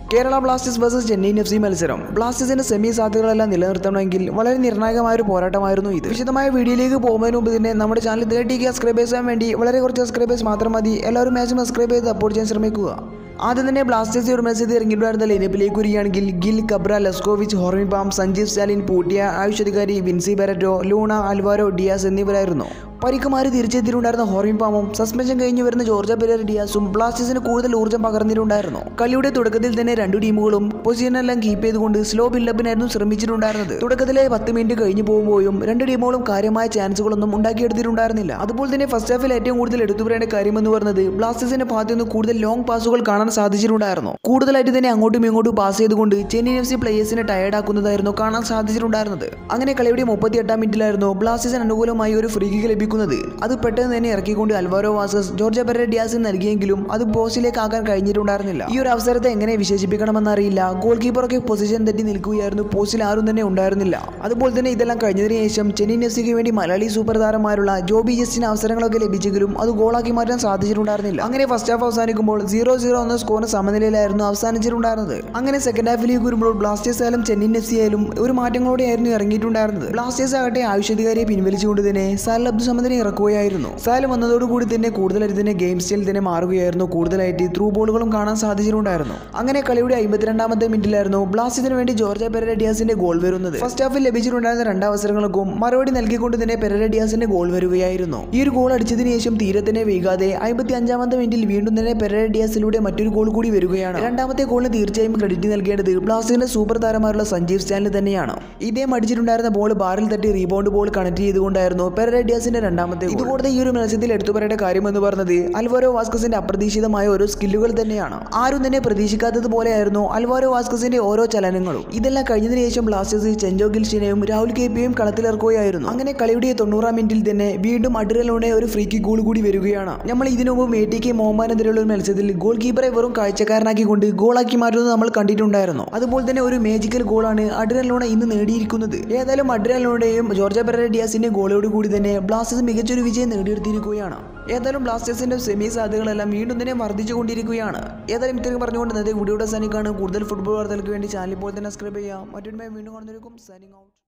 Kerala Blasters versus Chennaiyin F C മത്സരം ബ്ലാസ്റ്റേഴ്സിന്റെ semi സാധ്യതകളെല്ലാം നിലനിർത്തണമെങ്കിൽ വളരെ നിർണായകമായ ഒരു പോരാട്ടമായിരുന്നു ഇത് വിശദമായ വീഡിയോയിലേക്ക് പോകുന്നതിന് മുമ്പ് തന്നെ നമ്മുടെ ചാനൽ തേർട്ടി കെ സബ്സ്ക്രൈബേഴ്സ് ചെയ്യാൻ വേണ്ടി വളരെ കുറച്ച് സബ്സ്ക്രൈബേഴ്സ് മാത്രം മതി എല്ലാവരും മാച്ചും സബ്സ്ക്രൈബ് ചെയ്ത് സപ്പോർട്ട് ചെയ്യാൻ ശ്രമിക്കുക ആദ്യം തന്നെ ബ്ലാസ്റ്റേഴ്സ് ഒരു മത്സരത്തിൽ ഇറങ്ങിയിട്ടുണ്ടായിരുന്ന ലൈനപ്പിലേക്ക് വരികയാണെങ്കിൽ Gill Kabra Leskovic Hormipam Sanjeev Stalin Puitea Ayush Adhikari Vincy Barretto Luna Alvaro Diaz എന്നിവരായിരുന്നു പരിക്കുമാറി തിരിച്ചെത്തിയിട്ടുണ്ടായിരുന്ന ഹോർമിപാമും സസ്പെൻഷൻ കഴിഞ്ഞു വരുന്ന ജോർജ പെരർ ഡിയാസും ബ്ലാസ്റ്റേഴ്സിന് കൂടുതൽ ഊർജ്ജം പകർന്നിട്ടുണ്ടായിരുന്നു കളിയുടെ തുടക്കത്തിൽ തന്നെ രണ്ടു ടീമുകളും പൊസിഷനെല്ലാം കീപ്പ് ചെയ്തുകൊണ്ട് സ്ലോ ബിൽഡപ്പിനായിരുന്നു ശ്രമിച്ചിട്ടുണ്ടായിരുന്നത് തുടക്കത്തിലെ പത്ത് മിനിറ്റ് കഴിഞ്ഞു പോകുമ്പോഴും രണ്ട് ടീമുകളും കാര്യമായ ചാൻസുകളൊന്നും ഉണ്ടാക്കിയെടുത്തിട്ടുണ്ടായിരുന്നില്ല അതുപോലെ തന്നെ ഫസ്റ്റ് ഹാഫിൽ ഏറ്റവും കൂടുതൽ എടുത്തു പറയേണ്ട കാര്യമെന്ന് പറയുന്നത് ബ്ലാസ്റ്റേഴ്സിന്റെ ഭാഗത്തു നിന്ന് കൂടുതൽ ലോങ് പാസുകൾ കാണാൻ സാധിച്ചിട്ടുണ്ടായിരുന്നു കൂടുതലായിട്ട് തന്നെ അങ്ങോട്ടും ഇങ്ങോട്ടും പാസ് ചെയ്തുകൊണ്ട് ചെന്നൈ എഫ് സി പ്ലേയേഴ്സിനെ ടയർഡ് ആക്കുന്നതായിരുന്നു കാണാൻ സാധിച്ചിട്ടുണ്ടായിരുന്നത് അങ്ങനെ കളിയുടെ മുപ്പത്തി എട്ടാം മിനിറ്റിലായിരുന്നു ബ്ലാസ്റ്റേഴ്സിന് അനുകൂലമായി ഒരു ഫ്രീ കിക്ക് ലഭിക്കുന്നത് അത് പെട്ടെന്ന് തന്നെ ഇറക്കിക്കൊണ്ട് അൽവാരോ വാസസ് ജോർജ പെര ഡിയാസിന് നൽകിയെങ്കിലും അത് പോസ്റ്റിലേക്ക് ആക്കാൻ കഴിഞ്ഞിട്ടുണ്ടായിരുന്നില്ല ഈ ഒരു അവസരത്തെ എങ്ങനെ വിശേഷിപ്പിക്കണമെന്നറിയില്ല ഗോൾ കീപ്പറൊക്കെ പൊസിഷൻ തെറ്റി നിൽക്കുകയായിരുന്നു പോസ്റ്റിൽ ആരും തന്നെ ഉണ്ടായിരുന്നില്ല അതുപോലെ തന്നെ ഇതെല്ലാം കഴിഞ്ഞതിന് ശേഷം ചെന്നൈ എഫ് സിക്ക് വേണ്ടി മലയാളി സൂപ്പർ താരമാരുള്ള ജോബി ജസ്റ്റിന് അവസരങ്ങളൊക്കെ ലഭിച്ചെങ്കിലും അത് ഗോളാക്കി മാറ്റാൻ സാധിച്ചിട്ടുണ്ടായിരുന്നില്ല അങ്ങനെ ഫസ്റ്റ് ഹാഫ് അവസാനിക്കുമ്പോൾ സീറോ സീറോ എന്ന സ്കോറിന് സമനിലയിലായിരുന്നു അവസാനിച്ചിട്ടുണ്ടായിരുന്നത് അങ്ങനെ സെക്കൻഡ് ഹാഫിലേക്ക് വരുമ്പോൾ ബ്ലാസ്റ്റേഴ്സ് ആയാലും ചെന്നൈ എഫ് സി ആയാലും ഒരു മാറ്റങ്ങളോടെയായിരുന്നു ഇറങ്ങിയിട്ടുണ്ടായിരുന്നത് ബ്ലാസ്റ്റേഴ്സ് ആകട്ടെ ആവശ്യധികാരിയെ പിൻവലിച്ചുകൊണ്ട് തന്നെ സാൽ അബ്ദുൾ സമദിനെ ഇറക്കുകയായിരുന്നു സാൽ വന്നതോടുകൂടി തന്നെ കൂടുതലായിട്ട് തന്നെ ഗെയിം സ്റ്റൈൽ തന്നെ മാറുകയായിരുന്നു കൂടുതലായിട്ട് ത്രൂ ബോളുകളും കാണാൻ സാധിച്ചിട്ടുണ്ടായിരുന്നു അങ്ങനെ കളിയുടെ അമ്പത്തിരണ്ടാമത്തെ മിനിറ്റിലായിരുന്നു ബ്ലാസ്റ്റേഴ്സിന് വേണ്ടി ജോർജ പെരര ഡിയാസിന്റെ ഗോൾ വരുന്നത് ഫസ്റ്റ് ഹാഫിൽ ലഭിച്ചിട്ടുണ്ടായിരുന്ന രണ്ട് അവസരങ്ങൾക്കും മറുപടി നൽകിക്കൊണ്ട് തന്നെ പെരര ഡിയാസിന്റെ ഗോൾ വരികയായിരുന്നു ഈ ഒരു ഗോൾ അടിച്ചതിന് ശേഷം തീരെ തന്നെ വൈകാതെ അമ്പത്തി അഞ്ചാമത്തെ മിനിറ്റിൽ വീണ്ടും തന്നെ പെരര ഡിയാസിലൂടെ മറ്റൊരു ഗോൾ കൂടി വരികയാണ് രണ്ടാമത്തെ ഗോളിന് തീർച്ചയായും ക്രെഡിറ്റ് നൽകേണ്ടത് ബ്ലാസ്റ്റേഴ്സിന്റെ സൂപ്പർ താരമാരുള്ള സഞ്ജീവ് സ്റ്റാലിൻ തന്നെയാണ് ഇദ്ദേഹം അടിച്ചിട്ടുണ്ടായിരുന്ന ബോൾ ബാറിൽ തട്ടി റീബൗണ്ട് ബോൾ കണക്ട് ചെയ്തുകൊണ്ടായിരുന്നു പെരര ഡിയാസിന്റെ രണ്ടാമത്തെ ഇതുകൂടാതെ ഈ ഒരു മത്സരത്തിൽ എടുത്തു പറയേണ്ട കാര്യമെന്ന് പറഞ്ഞത് അൽവാരോ വാസ്കസിന്റെ അപ്രതീക്ഷിതമായ ഓരോ സ്കില്ലുകൾ തന്നെയാണ് ആരും തന്നെ പ്രതീക്ഷിക്കാത്തതുപോലെയായിരുന്നു അൽവാരോ വാസ്കസിന്റെ ഓരോ ചലനങ്ങളും ഇതെല്ലാം കഴിഞ്ഞതിന് ശേഷം ബ്ലാസ്റ്റേഴ്സ് ചെഞ്ചോ ഗിൽഷിനെയും രാഹുൽ കെ പിയും കളത്തിലിറക്കുകയായിരുന്നു അങ്ങനെ കളിയുടെ തൊണ്ണൂറാം മിനിറ്റിൽ തന്നെ വീണ്ടും അഡ്രലോടെ ഒരു ഫ്രീ കിക്ക് ഗോൾ കൂടി വരികയാണ് നമ്മൾ ഇതിനു മുമ്പ് എ ടി കെ മോഹമ്മാനെതിരെയുള്ള ഒരു മത്സരത്തിൽ ഗോൾ കീപ്പറെ വെറും കാഴ്ചക്കാരനാക്കിക്കൊണ്ട് ഗോളാക്കി മാറ്റുന്നത് നമ്മൾ കണ്ടിട്ടുണ്ടായിരുന്നു അതുപോലെ തന്നെ ഒരു മേജിക്കൽ ഗോളാണ് അഡ്രലോണ ഇന്ന് നേടിയിരിക്കുന്നത് ഏതായാലും അഡ്രലോണയുടെയും ജോർജ പെരര ഡിയാസിന്റെ ഗോളോട് കൂടി തന്നെ ബ്ലാസ്റ്റേഴ്സ് മികച്ചൊരു വിജയം നേടിയെടുത്തിരിക്കുകയാണ് ഏതായാലും ബ്ലാസ്റ്റേഴ്സിന്റെ സെമി സാധ്യതകളെല്ലാം വീണ്ടും തന്നെ വർദ്ധിച്ചുകൊണ്ടിരിക്കുകയാണ് ഏതായാലും ഇത്രയും പറഞ്ഞുകൊണ്ട് ഇന്നത്തെ വീഡിയോയുടെ സൈനിക്കാണ് കൂടുതൽ ഫുട്ബോൾ വാർത്തകൾക്ക് വേണ്ടി ചാനൽ ഇപ്പോൾ തന്നെ സബ്സ്ക്രൈബ് ചെയ്യാം മറ്റൊരു വീണ്ടും കാണുന്നവർക്കും സൈനിങ് ഔട്ട്